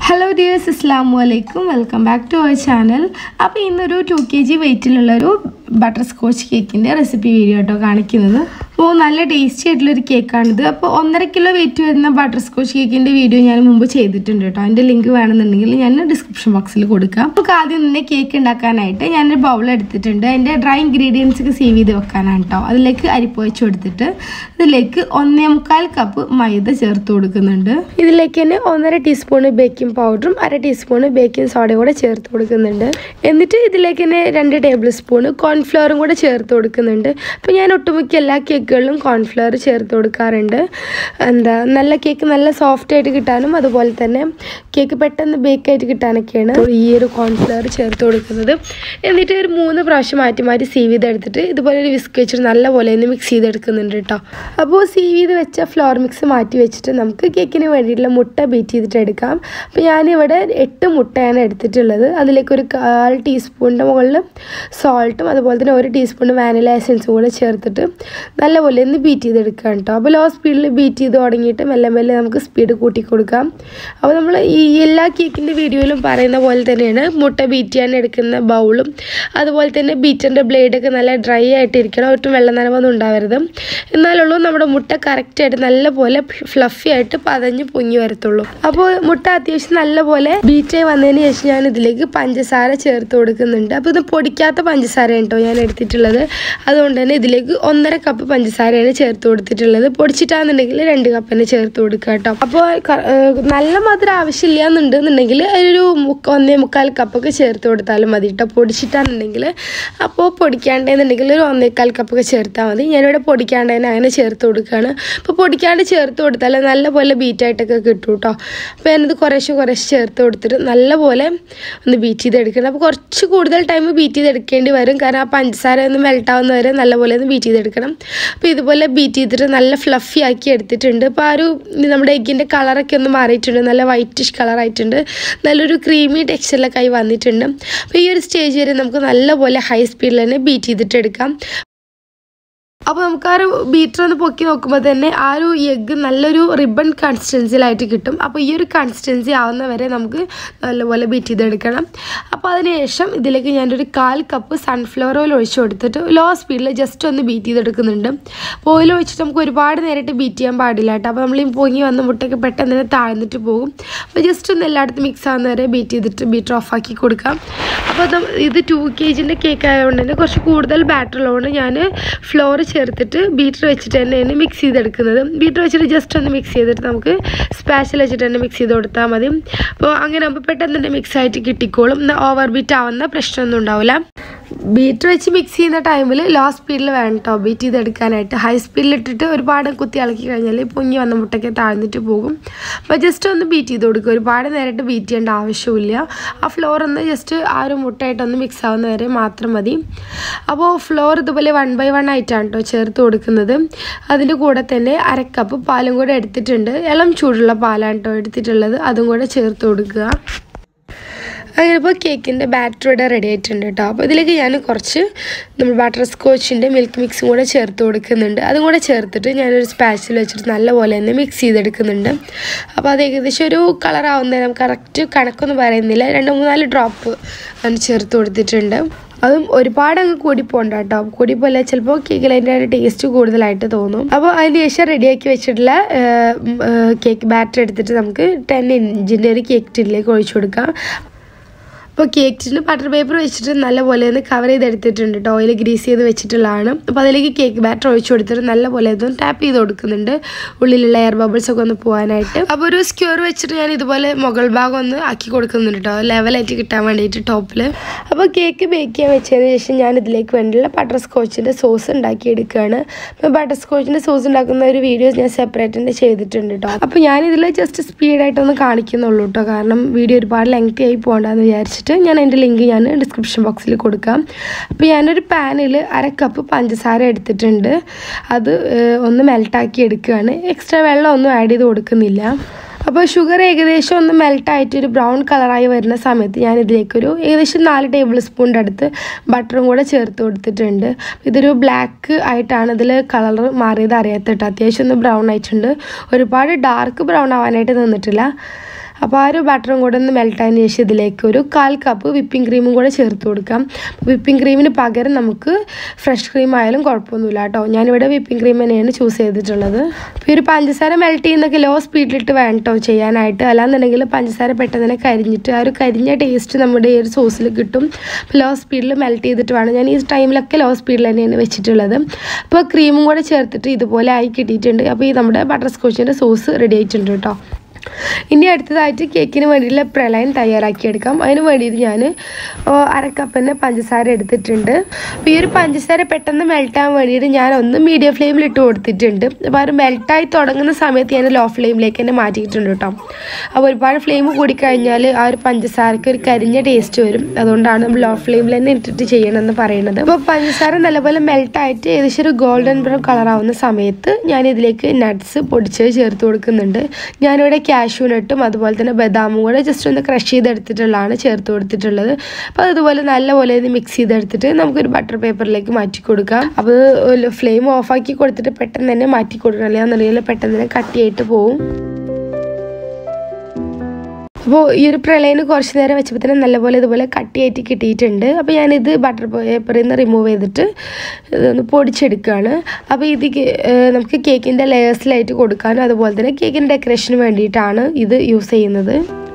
hello dears അസ്സാം വലൈക്കും welcome back to our channel അപ്പോൾ ഇന്നൊരു ടു കെ ജി വെയിറ്റിലുള്ളൊരു ബട്ടർ സ്കോച്ച് കേക്കിൻ്റെ റെസിപ്പി വീഡിയോ കേട്ടോ കാണിക്കുന്നത് അപ്പോൾ നല്ല ടേസ്റ്റി ആയിട്ടുള്ളൊരു കേക്കാണിത് അപ്പോൾ ഒന്നര കിലോ വെയിറ്റ് വരുന്ന ബട്ടർ സ്കോച്ച് കേക്കിൻ്റെ വീഡിയോ ഞാൻ മുമ്പ് ചെയ്തിട്ടുണ്ട് കേട്ടോ അതിൻ്റെ ലിങ്ക് വേണമെന്നുണ്ടെങ്കിൽ ഞാൻ ഡിസ്ക്രിപ്ഷൻ ബോക്സിൽ കൊടുക്കാം നമുക്ക് ആദ്യം തന്നെ കേക്ക് ഉണ്ടാക്കാനായിട്ട് ഞാനൊരു ബൗൾ എടുത്തിട്ടുണ്ട് അതിൻ്റെ ഡ്രൈ ഇൻഗ്രീഡിയൻസ് ഒക്കെ സേവ് ചെയ്ത് വെക്കാനാണ് കേട്ടോ അതിലേക്ക് അരിപ്പ് വെച്ച് കൊടുത്തിട്ട് ഇതിലേക്ക് ഒന്നേ മുക്കാൽ കപ്പ് മൈദ ചേർത്ത് കൊടുക്കുന്നുണ്ട് ഇതിലേക്ക് തന്നെ ഒന്നര ടീസ്പൂണ് ബേക്കിംഗ് പൗഡറും അര ടീസ്പൂണ് ബേക്കിംഗ് സോഡയും കൂടെ ചേർത്ത് കൊടുക്കുന്നുണ്ട് എന്നിട്ട് ഇതിലേക്ക് തന്നെ രണ്ട് ടേബിൾ സ്പൂണ് കോൺഫ്ലവറും കൂടെ ചേർത്ത് കൊടുക്കുന്നുണ്ട് അപ്പോൾ ഞാൻ ഒട്ടുമിക്ക എല്ലാ കേക്കുകളിലും കോൺഫ്ലവർ ചേർത്ത് കൊടുക്കാറുണ്ട് എന്താ നല്ല കേക്ക് നല്ല സോഫ്റ്റ് ആയിട്ട് കിട്ടാനും അതുപോലെ തന്നെ കേക്ക് പെട്ടെന്ന് ബേക്ക് ആയിട്ട് കിട്ടാനൊക്കെയാണ് ഈ ഒരു കോൺഫ്ലവർ ചേർത്ത് കൊടുക്കുന്നത് എന്നിട്ട് ഒരു മൂന്ന് പ്രാവശ്യം മാറ്റി മാറ്റി സീവ് ചെയ്തെടുത്തിട്ട് ഇതുപോലെ ഒരു വിസ്ക് വെച്ചിട്ട് നല്ലപോലെ ഒന്ന് മിക്സ് ചെയ്തെടുക്കുന്നുണ്ട് കേട്ടോ അപ്പോൾ സീവ് ചെയ്ത് വെച്ച ഫ്ലോർ മിക്സ് മാറ്റി വെച്ചിട്ട് നമുക്ക് കേക്കിന് വേണ്ടിയിട്ടുള്ള മുട്ട ബീറ്റ് ചെയ്തിട്ട് എടുക്കാം അപ്പോൾ ഞാനിവിടെ എട്ട് മുട്ടയാണ് എടുത്തിട്ടുള്ളത് അതിലേക്ക് ഒരു കാൽ ടീസ്പൂണിൻ്റെ മുകളിൽ സോൾട്ടും അതുപോലെ തന്നെ ഒരു ടീസ്പൂൺ വാനില എസൻസും കൂടെ ചേർത്തിട്ട് നല്ലപോലെ ഒന്ന് ബീറ്റ് ചെയ്തെടുക്കാം കേട്ടോ അപ്പോൾ ലോ സ്പീഡിൽ ബീറ്റ് ചെയ്ത് തുടങ്ങിയിട്ട് മെല്ലെ മെല്ലെ നമുക്ക് സ്പീഡ് കൂട്ടി കൊടുക്കാം അപ്പോൾ നമ്മൾ ഈ എല്ലാ കേക്കിൻ്റെ വീഡിയോയിലും പറയുന്ന പോലെ തന്നെയാണ് മുട്ട ബീറ്റ് ചെയ്യാൻ എടുക്കുന്ന ബൗളും അതുപോലെ തന്നെ ബീറ്ററിൻ്റെ ബ്ലേഡൊക്കെ നല്ല ഡ്രൈ ആയിട്ട് ഇരിക്കണം ഒട്ടും വെള്ളം നനവൊന്നും ഉണ്ടാവരുത് എന്നാലുള്ളൂ നമ്മുടെ മുട്ട കറക്റ്റായിട്ട് നല്ലപോലെ ഫ്ലഫി ആയിട്ട് പതഞ്ഞ് പൊങ്ങി വരത്തുള്ളൂ അപ്പോൾ മുട്ട അത്യാവശ്യം നല്ലപോലെ ബീറ്റായി വന്നതിന് ശേഷം ഞാൻ ഇതിലേക്ക് പഞ്ചസാര ചേർത്ത് കൊടുക്കുന്നുണ്ട് അപ്പോൾ ഇത് പൊടിക്കാത്ത പഞ്ചസാര കേട്ടോ ഞാൻ എടുത്തിട്ടുള്ളത് അതുകൊണ്ട് തന്നെ ഇതിലേക്ക് ഒന്നര കപ്പ് പഞ്ചസാരയാണ് ചേർത്ത് കൊടുത്തിട്ടുള്ളത് പൊടിച്ചിട്ടാണെന്നുണ്ടെങ്കിൽ രണ്ട് കപ്പ് തന്നെ ചേർത്ത് കൊടുക്കുക കേട്ടോ അപ്പോൾ ക- ഏഹ് നല്ല മധുരം ആവശ്യമില്ല എന്നുണ്ടെന്നുണ്ടെങ്കിൽ ഒരു മുക്ക ഒന്നേ മുക്കാൽ കപ്പൊക്കെ ചേർത്ത് കൊടുത്താലും മതി കേട്ടോ പൊടിച്ചിട്ടാണെന്നുണ്ടെങ്കിൽ അപ്പോൾ പൊടിക്കാണ്ടെന്നുണ്ടെങ്കിൽ ഒരു ഒന്നേക്കാൽ കപ്പൊക്കെ ചേർത്താൽ മതി ഞാനിവിടെ പൊടിക്കാണ്ടതിന് അങ്ങനെ ചേർത്ത് കൊടുക്കുകയാണ് അപ്പോൾ പൊടിക്കാണ്ട് ചേർത്ത് കൊടുത്താൽ നല്ലപോലെ ബീറ്റായിട്ടൊക്കെ കിട്ടും കേട്ടോ അപ്പോൾ ഞാനിത് കുറേശ്ശെ കുറേശ്ശെ ചേർത്ത് കൊടുത്തിട്ട് നല്ലപോലെ ഒന്ന് ബീറ്റ് ചെയ്തെടുക്കണം അപ്പോൾ കുറച്ച് കൂടുതൽ ടൈം ബീറ്റ് ചെയ്തെടുക്കേണ്ടി വരും കാരണം ആ പഞ്ചസാര ഒന്ന് മെൽട്ടാവുന്ന വരെ നല്ലപോലെ ഒന്ന് ബീറ്റ് ചെയ്തെടുക്കണം അപ്പോൾ ഇതുപോലെ ബീറ്റ് ചെയ്തിട്ട് നല്ല ഫ്ലഫി ആക്കി എടുത്തിട്ടുണ്ട് അപ്പോൾ ആ ഒരു നമ്മുടെ എഗ്ഗിൻ്റെ കളറൊക്കെ ഒന്ന് മാറിയിട്ടുണ്ട് നല്ല വൈറ്റിഷ് കളറായിട്ടുണ്ട് നല്ലൊരു ക്രീമി ടെക്സ്ചറിലൊക്കെ ആയി വന്നിട്ടുണ്ട് അപ്പോൾ ഈ ഒരു സ്റ്റേജ് വരെ നമുക്ക് നല്ലപോലെ ഹൈ സ്പീഡിൽ തന്നെ ബീറ്റ് ചെയ്തിട്ട് എടുക്കാം അപ്പോൾ നമുക്ക് ആ ഒരു ബീറ്റർ ഒന്ന് പൊക്കി നോക്കുമ്പോൾ തന്നെ ആ ഒരു എഗ്ഗ് നല്ലൊരു റിബൺ കൺസിസ്റ്റൻസിയിലായിട്ട് കിട്ടും അപ്പോൾ ഈ ഒരു കൺസിസ്റ്റൻസി ആവുന്ന വരെ നമുക്ക് നല്ലപോലെ ബീറ്റ് ചെയ്തെടുക്കണം അപ്പോൾ അതിനുശേഷം ഇതിലേക്ക് ഞാനൊരു കാൽ കപ്പ് സൺഫ്ലവർ ഓയിൽ ഒഴിച്ച് കൊടുത്തിട്ട് ലോ സ്പീഡിൽ ജസ്റ്റ് ഒന്ന് ബീറ്റ് ചെയ്തെടുക്കുന്നുണ്ട് അപ്പോൾ ഓയിൽ ഒഴിച്ചിട്ട് നമുക്ക് ഒരുപാട് നേരിട്ട് ബീറ്റ് ചെയ്യാൻ പാടില്ല കേട്ടോ അപ്പോൾ നമ്മൾ ഈ പൊങ്ങി വന്ന മുട്ടയ്ക്ക് പെട്ടെന്ന് തന്നെ താഴ്ന്നിട്ട് പോകും അപ്പോൾ ജസ്റ്റ് ഒന്ന് എല്ലായിടത്തും മിക്സ് ആവുന്ന വരെ ബീറ്റ് ചെയ്തിട്ട് ബീറ്റർ ഓഫാക്കി കൊടുക്കാം അപ്പോൾ അത് ഇത് ടു കെ ജിൻ്റെ കേക്ക് ആയതുകൊണ്ട് തന്നെ കുറച്ച് കൂടുതൽ ബാറ്റർ ഉള്ളതുകൊണ്ട് ഞാൻ ഫ്ലോർ ചേർത്തിട്ട് ബീറ്റർ വെച്ചിട്ട് തന്നെയാണ് മിക്സ് ചെയ്തെടുക്കുന്നത് ബീറ്റർ വെച്ചിട്ട് ജസ്റ്റ് ഒന്ന് മിക്സ് ചെയ്തിട്ട് നമുക്ക് സ്പാച്ചിൽ വെച്ചിട്ട് തന്നെ മിക്സ് ചെയ്ത് കൊടുത്താൽ മതി അപ്പോൾ അങ്ങനെ ആകുമ്പോൾ പെട്ടെന്ന് തന്നെ മിക്സ് ആയിട്ട് കിട്ടിക്കോളും ഓവർ ബീറ്റ് ആവുന്ന പ്രശ്നമൊന്നും ഉണ്ടാവില്ല ബീറ്റർ വെച്ച് മിക്സ് ചെയ്യുന്ന ടൈമിൽ ലോ സ്പീഡിൽ വേണം കേട്ടോ ബീറ്റ് ചെയ്തെടുക്കാനായിട്ട് ഹൈ സ്പീഡിൽ ഇട്ടിട്ട് ഒരുപാട് കുത്തി ഇളക്കി കഴിഞ്ഞാൽ പൊങ്ങി വന്ന മുട്ടയ്ക്ക് താഴ്ന്നിട്ട് പോകും അപ്പോൾ ജസ്റ്റ് ഒന്ന് ബീറ്റ് ചെയ്ത് കൊടുക്കുക ഒരുപാട് നേരിട്ട് ബീറ്റ് ചെയ്യേണ്ട ആവശ്യമില്ല ആ ഫ്ലോർ ഒന്ന് ജസ്റ്റ് ആ ഒരു മുട്ടയായിട്ടൊന്ന് മിക്സ് ആവുന്ന വരെ മാത്രം മതി അപ്പോൾ ഫ്ലോർ ഇതുപോലെ വൺ ബൈ വൺ ആയിട്ടാണ് കേട്ടോ ചേർത്ത് കൊടുക്കുന്നത് അതിൻ്റെ കൂടെ തന്നെ അരക്കപ്പ് പാലും കൂടെ എടുത്തിട്ടുണ്ട് ഇളം ചൂടുള്ള പാലാണ് കേട്ടോ എടുത്തിട്ടുള്ളത് അതും കൂടെ ചേർത്ത് കൊടുക്കുക അങ്ങനെ ഇപ്പോൾ കേക്കിൻ്റെ ബാറ്റർ ഇവിടെ റെഡി ആയിട്ടുണ്ട് കേട്ടോ അപ്പോൾ ഇതിലേക്ക് ഞാൻ കുറച്ച് നമ്മൾ ബട്ടർ സ്കോച്ചിൻ്റെ മിൽക്ക് മിക്സും കൂടെ ചേർത്ത് കൊടുക്കുന്നുണ്ട് അതും കൂടെ ചേർത്തിട്ട് ഞാനൊരു സ്പാച്ചിൽ വെച്ചിട്ട് നല്ലപോലെ തന്നെ മിക്സ് ചെയ്തെടുക്കുന്നുണ്ട് അപ്പോൾ അത് ഏകദേശം ഒരു കളർ ആവുന്നത് നമുക്ക് കറക്റ്റ് കണക്കൊന്നും പറയുന്നില്ല രണ്ട് മൂന്നാല് ഡ്രോപ്പ് ഞാൻ ചേർത്ത് കൊടുത്തിട്ടുണ്ട് അതും ഒരുപാട് അങ്ങ് കൂടി പോകണ്ട കേട്ടോ കൂടി പോലെ ചിലപ്പോൾ കേക്കിൽ അതിൻ്റെ ടേസ്റ്റ് കൂടുതലായിട്ട് തോന്നും അപ്പോൾ അതിന് ശേഷം റെഡിയാക്കി വെച്ചിട്ടുള്ള കേക്ക് ബാറ്റർ എടുത്തിട്ട് നമുക്ക് ടെൻ ഇഞ്ചിൻ്റെ ഒരു കേക്ക് ടിന്നിലേക്ക് ഒഴിച്ചു കൊടുക്കാം അപ്പോൾ കേക്ക് ടിന് ബട്ടർ പേപ്പർ വെച്ചിട്ട് നല്ലപോലെ ഒന്ന് കവർ ചെയ്തെടുത്തിട്ടുണ്ട് കേട്ടോ ഓയിൽ ഗ്രീസ് ചെയ്ത് വെച്ചിട്ടുള്ളതാണ് അപ്പോൾ അതിലേക്ക് കേക്ക് ബാറ്റർ ഒഴിച്ചു കൊടുത്തിട്ട് നല്ലപോലെ ഇതൊന്ന് ടാപ്പ് ചെയ്ത് കൊടുക്കുന്നുണ്ട് ഉള്ളിലുള്ള എയർ ബബിൾസ് ഒക്കെ ഒന്ന് പോകാനായിട്ട് അപ്പോൾ ഒരു സ്ക്യൂർ വെച്ചിട്ട് ഞാൻ ഇതുപോലെ മുകൾ ഭാഗം ഒന്ന് ആക്കി കൊടുക്കുന്നുണ്ട് കേട്ടോ ലെവലായിട്ട് കിട്ടാൻ വേണ്ടിയിട്ട് ടോപ്പിൽ അപ്പോൾ കേക്ക് ബേക്ക് ചെയ്യാൻ വെച്ചതിന് ശേഷം ഞാൻ ഇതിലേക്ക് വേണ്ടിയുള്ള ബട്ടർ സ്കോച്ചിൻ്റെ സോസ് ഉണ്ടാക്കി എടുക്കുകയാണ് അപ്പോൾ ബട്ടർ സ്കോച്ചിൻ്റെ സോസ് ഉണ്ടാക്കുന്ന ഒരു വീഡിയോ ഞാൻ സെപ്പറേറ്റ് തന്നെ ചെയ്തിട്ടുണ്ട് കേട്ടോ അപ്പോൾ ഞാനിതിൽ ജസ്റ്റ് സ്പീഡായിട്ടൊന്ന് കാണിക്കുന്നുള്ളൂ കേട്ടോ കാരണം വീഡിയോ ഒരുപാട് ലെങ്തി ആയി പോകണ്ടെന്ന് വിചാരിച്ചിട്ട് ഞാൻ എൻ്റെ ലിങ്ക് ഞാൻ ഡിസ്ക്രിപ്ഷൻ ബോക്സിൽ കൊടുക്കാം അപ്പോൾ ഞാനൊരു പാനിൽ അര കപ്പ് പഞ്ചസാര എടുത്തിട്ടുണ്ട് അത് ഏഹ്, ഒന്ന് മെൽട്ടാക്കി എടുക്കുകയാണ് എക്സ്ട്രാ വെള്ളം ഒന്നും ആഡ് ചെയ്ത് കൊടുക്കുന്നില്ല അപ്പോൾ ഷുഗർ ഏകദേശം ഒന്ന് മെൽട്ടായിട്ട് ഒരു ബ്രൗൺ കളറായി വരുന്ന സമയത്ത് ഞാൻ ഇതിലേക്കൊരു ഏകദേശം നാല് ടേബിൾ സ്പൂണിൻ്റെ അടുത്ത് ബട്ടറും കൂടെ ചേർത്ത് കൊടുത്തിട്ടുണ്ട് ഇതൊരു ബ്ലാക്ക് ആയിട്ടാണ് ഇതിൽ കളർ മാറിയത് അറിയാത്ത കേട്ടോ അത്യാവശ്യം ഒന്ന് ബ്രൗൺ ആയിട്ടുണ്ട് ഒരുപാട് ഡാർക്ക് ബ്രൗൺ ആവാനായിട്ട് നിന്നിട്ടില്ല അപ്പോൾ ആ ഒരു ബട്ടറും കൂടെ ഒന്ന് മെൽട്ടായതിന് ശേഷം ഇതിലേക്ക് ഒരു കാൽ കപ്പ് വിപ്പിംഗ് ക്രീമും കൂടെ ചേർത്ത് കൊടുക്കാം വിപ്പിംഗ് ക്രീമിന് പകരം നമുക്ക് ഫ്രഷ് ക്രീം ആയാലും കുഴപ്പമൊന്നുമില്ല കേട്ടോ ഞാനിവിടെ വിപ്പിംഗ് ക്രീം തന്നെയാണ് ചൂസ് ചെയ്തിട്ടുള്ളത് അപ്പോൾ ഈ ഒരു പഞ്ചസാര മെൽറ്റ് ചെയ്യുന്നൊക്കെ ലോ സ്പീഡിലിട്ട് വേണം കേട്ടോ ചെയ്യാനായിട്ട് അല്ലാന്നുണ്ടെങ്കിൽ പഞ്ചസാര പെട്ടെന്ന് തന്നെ കരിഞ്ഞിട്ട് ആ ഒരു കരിഞ്ഞ ടേസ്റ്റ് നമ്മുടെ ഈ ഒരു സോസിൽ കിട്ടും ലോ സ്പീഡിൽ മെൽറ്റ് ചെയ്തിട്ട് വേണം ഞാൻ ഈ ടൈമിലൊക്കെ ലോ സ്പീഡിൽ തന്നെയാണ് വെച്ചിട്ടുള്ളത് അപ്പോൾ ക്രീമും കൂടെ ചേർത്തിട്ട് ഇതുപോലെ ആയി കിട്ടിയിട്ടുണ്ട് അപ്പോൾ ഈ നമ്മുടെ ബട്ടർ സ്കോച്ചിൻ്റെ സോസ് റെഡി ആയിട്ടുണ്ട് കേട്ടോ ഇനി അടുത്തതായിട്ട് കേക്കിന് വേണ്ടിയിട്ടുള്ള പ്രളയം തയ്യാറാക്കിയെടുക്കാം അതിന് വേണ്ടിയിട്ട് ഞാൻ അരക്കപ്പിന് പഞ്ചസാര എടുത്തിട്ടുണ്ട് അപ്പോൾ ഈ ഒരു പഞ്ചസാര പെട്ടെന്ന് മെൽട്ടാൻ വേണ്ടിയിട്ട് ഞാൻ ഒന്ന് മീഡിയം ഫ്ലെയിമിൽ ഇട്ട് കൊടുത്തിട്ടുണ്ട് അപ്പോൾ ആ ഒരു മെൽട്ടായി തുടങ്ങുന്ന സമയത്ത് ഞാൻ ലോ ഫ്ലെയിമിലേക്ക് തന്നെ മാറ്റിയിട്ടുണ്ട് കേട്ടോ അപ്പോൾ ഒരുപാട് ഫ്ലെയിം കൂടിക്കഴിഞ്ഞാൽ ആ ഒരു പഞ്ചസാരക്ക് ഒരു കരിഞ്ഞ ടേസ്റ്റ് വരും അതുകൊണ്ടാണ് നമ്മൾ ലോ ഫ്ലെയിമിൽ തന്നെ ഇട്ടിട്ട് ചെയ്യണമെന്ന് പറയുന്നത് അപ്പോൾ പഞ്ചസാര നല്ലപോലെ മെൽട്ടായിട്ട് ഏകദേശം ഒരു ഗോൾഡൻ ബ്രൗൺ കളറാവുന്ന സമയത്ത് ഞാൻ ഇതിലേക്ക് നട്ട്സ് പൊടിച്ചത് ചേർത്ത് കൊടുക്കുന്നുണ്ട് ഞാനിവിടെ കാഷ്യൂ നട്ടും അതുപോലെ തന്നെ ബദാമും കൂടെ ജസ്റ്റ് ഒന്ന് ക്രഷ് ചെയ്തെടുത്തിട്ടുള്ളതാണ് ചേർത്ത് കൊടുത്തിട്ടുള്ളത് അപ്പോൾ അതുപോലെ നല്ലപോലെ ഇത് മിക്സ് ചെയ്തെടുത്തിട്ട് നമുക്കൊരു ബട്ടർ പേപ്പറിലേക്ക് മാറ്റി കൊടുക്കാം അപ്പോൾ ഫ്ലെയിം ഓഫാക്കി കൊടുത്തിട്ട് പെട്ടെന്ന് തന്നെ മാറ്റി കൊടുക്കണം അല്ലാന്നുണ്ടെങ്കിൽ പെട്ടെന്ന് തന്നെ കട്ടിയായിട്ട് പോവും അപ്പോൾ ഈ ഒരു പ്രളയന് കുറച്ച് നേരം വെച്ചപ്പോൾ തന്നെ നല്ലപോലെ ഇതുപോലെ കട്ടിയായിട്ട് കിട്ടിയിട്ടുണ്ട് അപ്പോൾ ഞാനിത് ബട്ടർ പേപ്പറിൽ നിന്ന് റിമൂവ് ചെയ്തിട്ട് ഇതൊന്ന് പൊടിച്ചെടുക്കുകയാണ് അപ്പോൾ ഇത് കേ- ഏഹ് നമുക്ക് കേക്കിൻ്റെ ലെയേഴ്സിലായിട്ട് കൊടുക്കാനും അതുപോലെ തന്നെ കേക്കിൻ്റെ ഡെക്കറേഷന് വേണ്ടിയിട്ടാണ് ഇത് യൂസ് ചെയ്യുന്നത്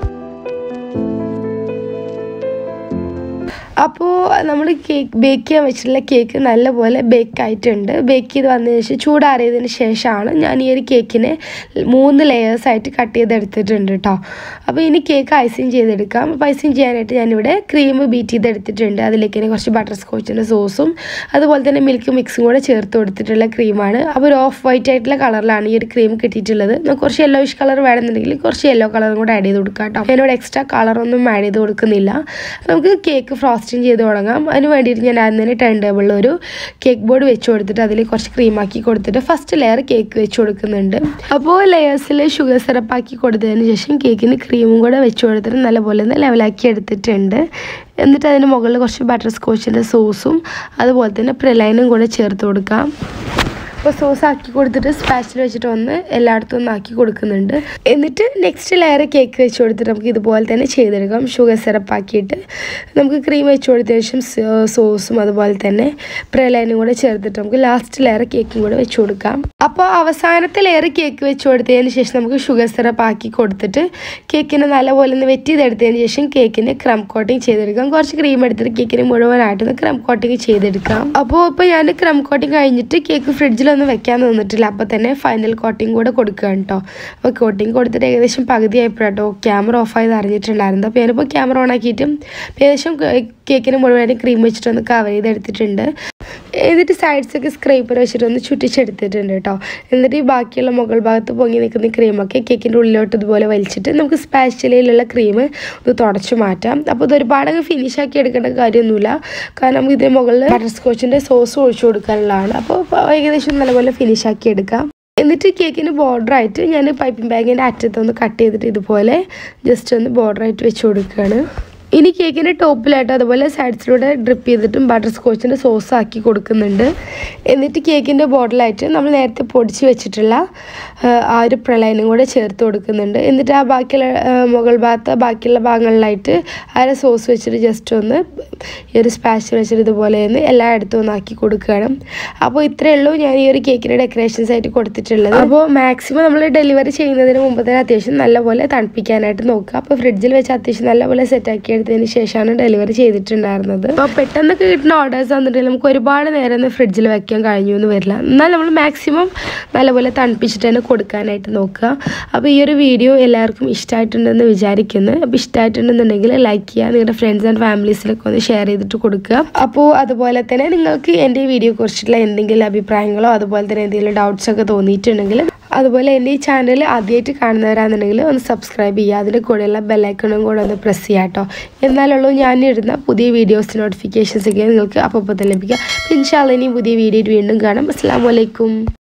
അപ്പോൾ നമ്മൾ കേക്ക് ബേക്ക് ചെയ്യാൻ വെച്ചിട്ടുള്ള കേക്ക് നല്ലപോലെ ബേക്ക് ആയിട്ടുണ്ട് ബേക്ക് ചെയ്ത് വന്നതിന് ശേഷം ചൂടാറിയതിന് ശേഷമാണ് ഞാൻ ഈ ഒരു കേക്കിനെ മൂന്ന് ലെയേഴ്സ് ആയിട്ട് കട്ട് ചെയ്തെടുത്തിട്ടുണ്ട് കേട്ടോ അപ്പോൾ ഇനി കേക്ക് ഐസിങ് ചെയ്തെടുക്കാം അപ്പോൾ ഐസിങ് ചെയ്യാനായിട്ട് ഞാനിവിടെ ക്രീം ബീറ്റ് ചെയ്തെടുത്തിട്ടുണ്ട് അതിലേക്ക് തന്നെ കുറച്ച് ബട്ടർ സ്കോച്ചിൻ്റെ സോസും അതുപോലെ തന്നെ മിൽക്ക് മിക്സും കൂടെ ചേർത്ത് കൊടുത്തിട്ടുള്ള ക്രീമാണ് അപ്പോൾ ഒരു ഓഫ് വൈറ്റ് ആയിട്ടുള്ള കളറിലാണ് ഈ ഒരു ക്രീം കിട്ടിയിട്ടുള്ളത് നമുക്ക് കുറച്ച് യെല്ലോയിഷ് കളർ വേണമെന്നുണ്ടെങ്കിൽ കുറച്ച് യെല്ലോ കളറും കൂടെ ആഡ് ചെയ്ത് കൊടുക്കാം കേട്ടോ ഞാനിവിടെ എക്സ്ട്രാ കളറൊന്നും ആഡ് ചെയ്ത് കൊടുക്കുന്നില്ല അപ്പോൾ നമുക്ക് കേക്ക് ഫ്രോസ്റ്റിംഗ് ചെയ്ത് തുടങ്ങാം അതിന് വേണ്ടിയിട്ട് ഞാൻ ആദ്യം തന്നെ ടേൺ ടേബിളിൽ ഒരു കേക്ക് ബോർഡ് വെച്ച് കൊടുത്തിട്ട് അതിൽ കുറച്ച് ക്രീം ആക്കി കൊടുത്തിട്ട് ഫസ്റ്റ് ലെയർ കേക്ക് വെച്ച് കൊടുക്കുന്നുണ്ട് അപ്പോൾ ലെയേഴ്സിൽ ഷുഗർ സിറപ്പ് ആക്കി കൊടുത്തതിന് ശേഷം കേക്കിന് ക്രീമും കൂടെ വെച്ച് കൊടുത്തിട്ട് നല്ലപോലെ ഒന്ന് ലെവലാക്കി എടുത്തിട്ടുണ്ട് എന്നിട്ട് അതിന് മുകളിൽ കുറച്ച് ബട്ടർ സ്കോച്ചിൻ്റെ സോസും അതുപോലെ തന്നെ പ്രലൈനും കൂടെ ചേർത്ത് കൊടുക്കാം അപ്പോൾ സോസ് ആക്കി കൊടുത്തിട്ട് സ്പാച്ചിൽ വെച്ചിട്ട് ഒന്ന് എല്ലായിടത്തും ഒന്ന് ആക്കി കൊടുക്കുന്നുണ്ട് എന്നിട്ട് നെക്സ്റ്റ് ലെയർ കേക്ക് വെച്ച് കൊടുത്തിട്ട് നമുക്ക് ഇതുപോലെ തന്നെ ചെയ്തെടുക്കാം ഷുഗർ സിറപ്പ് ആക്കിയിട്ട് നമുക്ക് ക്രീം വെച്ച് കൊടുത്തതിന് ശേഷം സോ- സോസും അതുപോലെ തന്നെ പ്രലൈനും കൂടെ ചേർത്തിട്ട് നമുക്ക് ലാസ്റ്റ് ലെയർ കേക്കും കൂടെ വെച്ച് കൊടുക്കാം അപ്പോൾ അവസാനത്തെ ലെയർ കേക്ക് വെച്ച് കൊടുത്തതിന് ശേഷം നമുക്ക് ഷുഗർ സിറപ്പ് ആക്കി കൊടുത്തിട്ട് കേക്കിനെ നല്ലപോലെ ഒന്ന് വെറ്റ് ചെയ്തെടുത്തതിന് ശേഷം കേക്കിന് ക്രം കോട്ടിങ് ചെയ്തെടുക്കാം കുറച്ച് ക്രീം എടുത്തിട്ട് കേക്കിന് മുഴുവനായിട്ടൊന്ന് ക്രം കോട്ടിങ് ചെയ്തെടുക്കാം അപ്പോൾ ഇപ്പോൾ ഞാൻ ക്രം കോട്ടിങ് കഴിഞ്ഞിട്ട് കേക്ക് ഫ്രിഡ്ജിലൊന്നും വെക്കാൻ നിന്നിട്ടില്ല അപ്പോൾ തന്നെ ഫൈനൽ കോട്ടിങ് കൂടെ കൊടുക്കുകയാണ് കേട്ടോ അപ്പോൾ കോട്ടിങ് കൊടുത്തിട്ട് ഏകദേശം പകുതി ആയപ്പോഴാട്ടോ ക്യാമറ ഓഫ് ആയത് അറിഞ്ഞിട്ടുണ്ടായിരുന്നു അപ്പോൾ ഞാനിപ്പോൾ ക്യാമറ ഓൺ ആക്കിയിട്ടും ഏകദേശം കേക്കിന് മുഴുവനായിട്ട് ക്രീം വെച്ചിട്ടൊന്ന് കവർ ചെയ്തെടുത്തിട്ടുണ്ട് എന്നിട്ട് സൈഡ്സൊക്കെ സ്ക്രൈപ്പർ വെച്ചിട്ട് ഒന്ന് ചുറ്റിച്ചെടുത്തിട്ടുണ്ട് കേട്ടോ എന്നിട്ട് ഈ ബാക്കിയുള്ള മുകൾ ഭാഗത്ത് പൊങ്ങി നിൽക്കുന്ന ക്രീമൊക്കെ കേക്കിൻ്റെ ഉള്ളിലോട്ട് ഇതുപോലെ വലിച്ചിട്ട് നമുക്ക് സ്പാച്ചിലയിലുള്ള ക്രീം ഒന്ന് തുടച്ച് മാറ്റാം അപ്പോൾ ഇത് ഒരുപാട് ഫിനിഷ് ആക്കി എടുക്കേണ്ട കാര്യമൊന്നുമില്ല കാരണം നമുക്ക് ഇതിന് മുകളിൽ ബട്ടർ സ്കോച്ചിൻ്റെ സോസ് ഒഴിച്ചു കൊടുക്കാനുള്ളതാണ് അപ്പോൾ ഏകദേശം നല്ലപോലെ ഫിനിഷ് ആക്കി എടുക്കാം എന്നിട്ട് കേക്കിന് ബോർഡറായിട്ട് ഞാൻ പൈപ്പിംഗ് ബാഗിൻ്റെ അറ്റത്തൊന്ന് കട്ട് ചെയ്തിട്ട് ഇതുപോലെ ജസ്റ്റ് ഒന്ന് ബോർഡറായിട്ട് വെച്ച് കൊടുക്കുകയാണ് ഇനി കേക്കിൻ്റെ ടോപ്പിലായിട്ട് അതുപോലെ സൈഡ്സിലൂടെ ഡ്രിപ്പ് ചെയ്തിട്ടും ബട്ടർ സ്കോച്ചിൻ്റെ സോസ് ആക്കി കൊടുക്കുന്നുണ്ട് എന്നിട്ട് കേക്കിൻ്റെ ബോട്ടിലായിട്ട് നമ്മൾ നേരത്തെ പൊടിച്ച് വെച്ചിട്ടുള്ള ആ, ആ ഒരു പ്രളയനും കൂടെ ചേർത്ത് കൊടുക്കുന്നുണ്ട് എന്നിട്ട് ആ ബാക്കിയുള്ള ആ, മുകൾ ഭാഗത്ത് ബാക്കിയുള്ള ഭാഗങ്ങളിലായിട്ട് അര സോസ് വെച്ചിട്ട് ജസ്റ്റ് ഒന്ന് ഈ ഒരു സ്പാച്ച് വെച്ചിട്ട് ഇതുപോലെ ഒന്ന് എല്ലായിടത്തും ഒന്ന് ആക്കി കൊടുക്കുകയാണ് അപ്പോൾ ഇത്രയേ ഉള്ളൂ ഞാൻ ഈ ഒരു കേക്കിൻ്റെ ഡെക്കറേഷൻസ് ആയിട്ട് കൊടുത്തിട്ടുള്ളത് അപ്പോൾ മാക്സിമം നമ്മൾ ഡെലിവറി ചെയ്യുന്നതിന് മുമ്പ് തന്നെ അത്യാവശ്യം നല്ലപോലെ തണുപ്പിക്കാനായിട്ട് നോക്കുക അപ്പോൾ ഫ്രിഡ്ജിൽ വെച്ച് അത്യാവശ്യം നല്ലപോലെ സെറ്റാക്കി എടുത്തതിന് ശേഷമാണ് ഡെലിവറി ചെയ്തിട്ടുണ്ടായിരുന്നത് അപ്പോൾ പെട്ടെന്നൊക്കെ കിട്ടുന്ന ഓർഡേഴ്സ് വന്നിട്ടുണ്ടെങ്കിൽ നമുക്ക് ഒരുപാട് നേരം ഒന്നും ഫ്രിഡ്ജിൽ വെക്കാൻ കഴിഞ്ഞു എന്ന് വരില്ല എന്നാൽ നമ്മൾ മാക്സിമം നല്ലപോലെ തണുപ്പിച്ചിട്ട് തന്നെ കൊടുക്കാനായിട്ട് നോക്കുക അപ്പോൾ ഈ ഒരു വീഡിയോ എല്ലാവർക്കും ഇഷ്ടമായിട്ടുണ്ടെന്ന് വിചാരിക്കുന്നു അപ്പോൾ ഇഷ്ടമായിട്ടുണ്ടെന്നുണ്ടെങ്കിൽ ലൈക്ക് ചെയ്യുക നിങ്ങളുടെ ഫ്രണ്ട്സ് ആൻഡ് ഫാമിലീസിലൊക്കെ ഒന്ന് ഷെയർ ചെയ്തിട്ട് കൊടുക്കുക അപ്പോൾ അതുപോലെ തന്നെ നിങ്ങൾക്ക് എൻ്റെ ഈ വീഡിയോ കുറിച്ചിട്ടുള്ള എന്തെങ്കിലും അഭിപ്രായങ്ങളോ അതുപോലെ തന്നെ എന്തെങ്കിലും ഡൗട്ട്സ് ഒക്കെ തോന്നിയിട്ടുണ്ടെങ്കിൽ അതുപോലെ എൻ്റെ ഈ ചാനൽ ആദ്യമായിട്ട് കാണുന്നവരാണെന്നുണ്ടെങ്കിൽ ഒന്ന് സബ്സ്ക്രൈബ് ചെയ്യുക അതിൻ്റെ കൂടെയുള്ള ബെല്ലൈക്കണും കൂടെ ഒന്ന് പ്രസ് ചെയ്യാം കേട്ടോ എന്നാലുള്ളൂ ഞാൻ ഇടുന്ന പുതിയ വീഡിയോസ് നോട്ടിഫിക്കേഷൻസ് ഒക്കെ നിങ്ങൾക്ക് അപ്പോൾ തന്നെ ലഭിക്കുക ഇൻഷാല്ല ഇനി പുതിയ വീഡിയോ വീണ്ടും കാണാം അസ്സാം വലൈക്കും